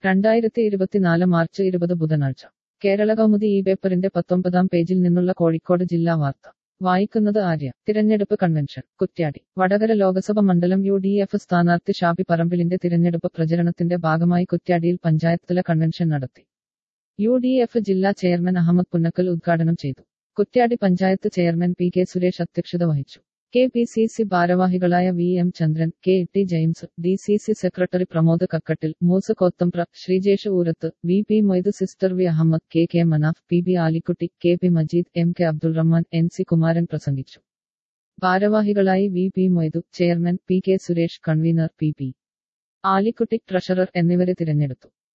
രണ്ടായിരത്തി ഇരുപത്തിനാല് മാർച്ച് ഇരുപത് ബുധനാഴ്ച കേരള കൗമുദി ഈ പേപ്പറിന്റെ പത്തൊമ്പതാം പേജിൽ നിന്നുള്ള കോഴിക്കോട് ജില്ലാ വാർത്ത വായിക്കുന്നത് ആര്യ തിരഞ്ഞെടുപ്പ് കൺവെൻഷൻ കുറ്റ്യാടി വടകര ലോക്സഭ മണ്ഡലം യു ഡി എഫ് സ്ഥാനാർത്ഥി ഷാബി പറമ്പിലിന്റെ തിരഞ്ഞെടുപ്പ് പ്രചരണത്തിന്റെ ഭാഗമായി കുറ്റ്യാടിയിൽ പഞ്ചായത്തല കൺവെൻഷൻ നടത്തി യു ഡി എഫ് ജില്ലാ ചെയർമാൻ അഹമ്മദ് പുന്നക്കൽ ഉദ്ഘാടനം ചെയ്തു Kuttiadi panchayat chairman P K Suresh അധ്യക്ഷത വഹിച്ചു കെ പി സി സി ഭാരവാഹികളായ V M Chandran K T James D C C secretary Pramod Kakkattil Moos Kothambra Sreejesh Oorath V P Moidu sister V Ahammed K K Manaf P B Alikkutty K P Majeed M K Abdul Rahman N C Kumaran പ്രസംഗിച്ചു ഭാരവാഹികളായി V P Moidu chairman P K Suresh convener P P Alikkutty treasurer എന്നിവരെ തിരഞ്ഞെടുത്തു